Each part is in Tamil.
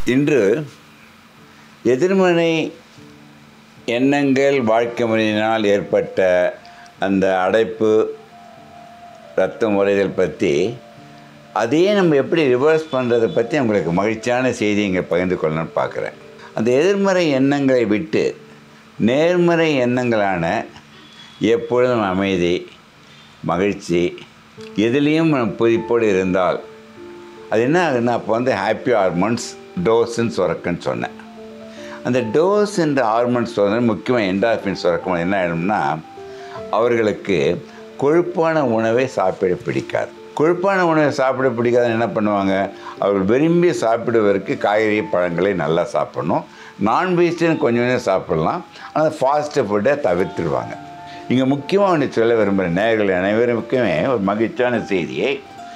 இன்று எதிர்மறை எண்ணங்கள் வாழ்க்கை முறையினால் ஏற்பட்ட அந்த அடைப்பு ரத்தம் உறைதல் பற்றி அதையே நம்ம எப்படி ரிவர்ஸ் பண்ணுறதை பற்றி உங்களுக்கு மகிழ்ச்சியான செய்தி இங்கே பகிர்ந்து கொள்ளணும்னு பார்க்குறேன் அந்த எதிர்மறை எண்ணங்களை விட்டு நேர்மறை எண்ணங்களான எப்பொழுதும் அமைதி மகிழ்ச்சி எதுலேயும் நம்ம புதிப்போடு இருந்தால் அது என்ன ஆகுதுன்னா அப்போ வந்து ஹாப்பி ஹார்மோன்ஸ் டோஸ்ன்னு சுரக்குன்னு சொன்னேன் அந்த டோஸ் என்ற ஹார்மோன்ஸ் வந்து முக்கியமாக என்டார்பின் சுரக்கும் என்ன ஆகிடும்னா அவர்களுக்கு கொழுப்பான உணவை சாப்பிட பிடிக்காது கொழுப்பான உணவை சாப்பிட பிடிக்காதுன்னு என்ன பண்ணுவாங்க அவர்கள் விரும்பி சாப்பிடுவதற்கு காய்கறி பழங்களை நல்லா சாப்பிடணும் நான்வெஜ்னு கொஞ்சம் கொஞ்சம் சாப்பிடலாம் ஆனால் ஃபாஸ்ட்டு ஃபுட்டை தவிர்த்துடுவாங்க இங்கே முக்கியமாக ஒன்று சொல்ல விரும்புகிற நேயர்கள் அனைவருக்குமே ஒரு மகிழ்ச்சியான செய்தியை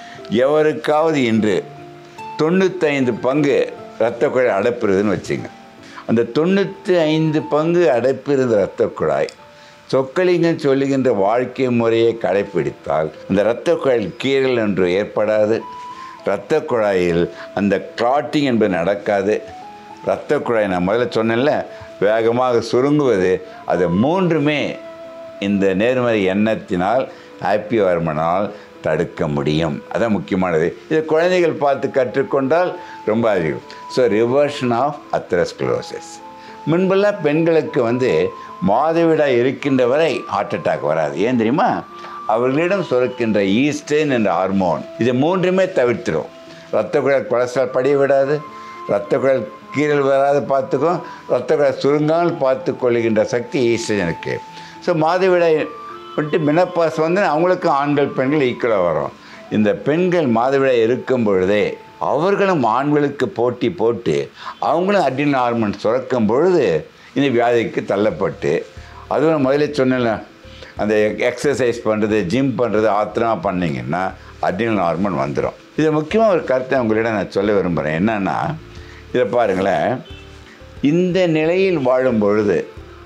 எவருக்காவது இன்று தொண்ணூத்தைந்து பங்கு இரத்த குழாய் அடைப்பிருதுன்னு வச்சுங்க அந்த தொண்ணூற்றி ஐந்து பங்கு அடைப்பிருந்த இரத்த குழாய் சொக்கலிங்கம் சொல்லுகின்ற வாழ்க்கை முறையை கடைப்பிடித்தால் அந்த இரத்த குழாயில் கீறல் என்று ஏற்படாது இரத்த குழாயில் அந்த கிளாட்டிங் என்பது நடக்காது இரத்த குழாய் நான் முதல்ல சொன்னேன்ல வேகமாக சுருங்குவது அது மூன்றுமே இந்த நேர்மறை எண்ணத்தினால் ஹாப்பி ஹார்மோனால் தடுக்க முடியும் அதான் முக்கியமானது இதை குழந்தைகள் பார்த்து கற்றுக்கொண்டால் ரொம்ப அதிகம் ஸோ ரிவர்ஷன் ஆஃப் அத்ரஸ்க்ளோசிஸ் முன்பெல்லாம் பெண்களுக்கு வந்து மாதவிடாய் இருக்கின்ற வரை ஹார்ட் அட்டாக் வராது ஏன் தெரியுமா அவர்களிடம் சுரக்கின்ற ஈஸ்டேன் என்ற ஹார்மோன் இதை மூன்றுமே தவிர்த்திடும் ரத்த குழல் கொலஸ்ட்ரால் படிய விடாது ரத்த குழல் கீரல் வராது பார்த்துக்கும் ரத்த குழல் சுருங்காமல் பார்த்து கொள்ளுகின்ற சக்தி ஈஸ்டனுக்கு ஸோ மாதவிடாய் விட்டு மினப்பாஸ் வந்து அவங்களுக்கும் ஆண்கள் பெண்கள் ஈக்குவலாக வரும் இந்த பெண்கள் மாதவிடாய் இருக்கும் பொழுதே அவர்களும் ஆண்களுக்கு போட்டி போட்டு அவங்களும் அட்ரினல் ஹார்மோன் சுரக்கும் பொழுது இந்த வியாதிக்கு தள்ளப்பட்டு அதுவும் முதல்ல சொன்னேன்ல அந்த எக்ஸசைஸ் பண்ணுறது ஜிம் பண்ணுறது ஆத்திரமாக பண்ணிங்கன்னா அட்ரினல் ஹார்மோன் வந்துடும் இது முக்கியமாக ஒரு கருத்தை உங்களிடம் நான் சொல்ல விரும்புகிறேன் என்னென்னா இதை பாருங்களேன் இந்த நிலையில் வாழும் பொழுது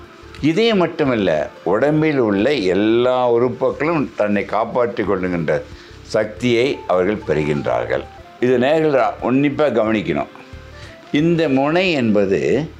இதே மட்டுமல்ல உடம்பில் உள்ள எல்லா உறுப்புகளும் தன்னை காப்பாற்றி கொள்ளுகின்ற சக்தியை அவர்கள் பெறுகின்றார்கள் இது நேர்கள் உன்னிப்பாக கவனிக்கணும் இந்த முனை என்பது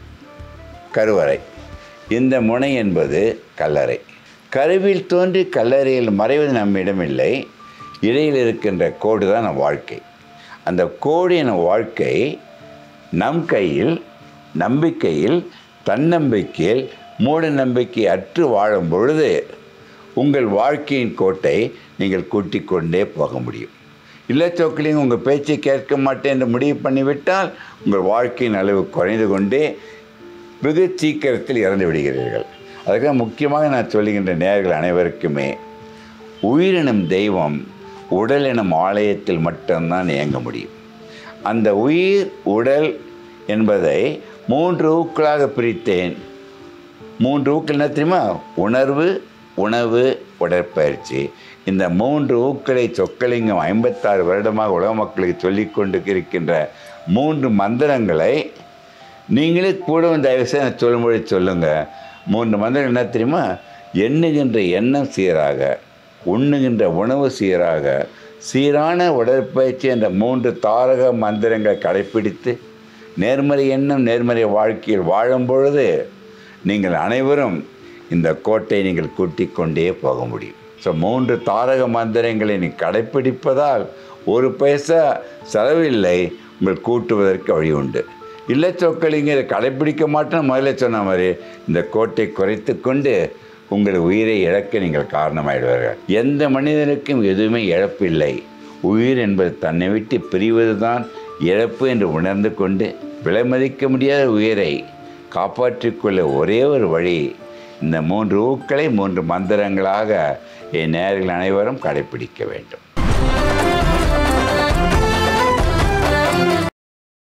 கருவறை இந்த முனை என்பது கல்லறை கருவில் தோன்றி கல்லறையில் மறைவது நம்மிடம் இல்லை இடையில் இருக்கின்ற கோடு தான் நம் வாழ்க்கை அந்த கோடு என வாழ்க்கை நம் கையில் நம்பிக்கையில் தன்னம்பிக்கையில் மூட நம்பிக்கை அற்று வாழும் பொழுது உங்கள் வாழ்க்கையின் கோட்டை நீங்கள் கூட்டிக் கொண்டே போக முடியும் இல்லச்சோக்கிலையும் உங்கள் பேச்சை கேட்க மாட்டேன் என்று முடிவு பண்ணிவிட்டால் உங்கள் வாழ்க்கையின் அளவு குறைந்து கொண்டே வெகு சீக்கிரத்தில் இறந்து விடுகிறீர்கள் அதுக்காக முக்கியமாக நான் சொல்லுகின்ற நேர்கள் அனைவருக்குமே உயிரினும் தெய்வம் உடல் எனும் ஆலயத்தில் மட்டும்தான் இயங்க முடியும் அந்த உயிர் உடல் என்பதை மூன்று ஊக்களாக பிரித்தேன் மூன்று ஊக்கள் என்ன தெரியுமா உணர்வு உணவு உடற்பயிற்சி இந்த மூன்று ஊக்களை சொக்கலிங்கம் ஐம்பத்தாறு வருடமாக உலக மக்களுக்கு சொல்லிக் கொண்டு இருக்கின்ற மூன்று மந்திரங்களை நீங்களே கூட தயவுசெய்து நான் சொல்லும்பொழி சொல்லுங்கள் மூன்று மந்திரம் என்ன தெரியுமா எண்ணுகின்ற எண்ணம் சீராக உண்ணுகின்ற உணவு சீராக சீரான உடற்பயிற்சி என்ற மூன்று தாரக மந்திரங்களை கடைப்பிடித்து நேர்மறை எண்ணம் நேர்மறை வாழ்க்கையில் வாழும் பொழுது நீங்கள் அனைவரும் இந்த கோட்டை நீங்கள் கூட்டிக் கொண்டே போக முடியும் ஸோ மூன்று தாரக மந்திரங்களை நீ கடைப்பிடிப்பதால் ஒரு பைசா செலவில்லை உங்கள் கூட்டுவதற்கு வழி உண்டு இல்லை சொக்கலிங்க இதை கடைப்பிடிக்க மாட்டேன்னு முதல்ல சொன்ன மாதிரி இந்த கோட்டை குறைத்து கொண்டு உங்கள் உயிரை இழக்க நீங்கள் காரணமாயிடுவார்கள் எந்த மனிதனுக்கும் எதுவுமே இழப்பில்லை உயிர் என்பது தன்னை விட்டு பிரிவது தான் இழப்பு என்று உணர்ந்து கொண்டு விலை மதிக்க முடியாத உயிரை காப்பாற்றிக்கொள்ள ஒரே ஒரு வழி இந்த மூன்று ஊக்களை மூன்று மந்திரங்களாக என் நேர்கள் அனைவரும் கடைப்பிடிக்க வேண்டும்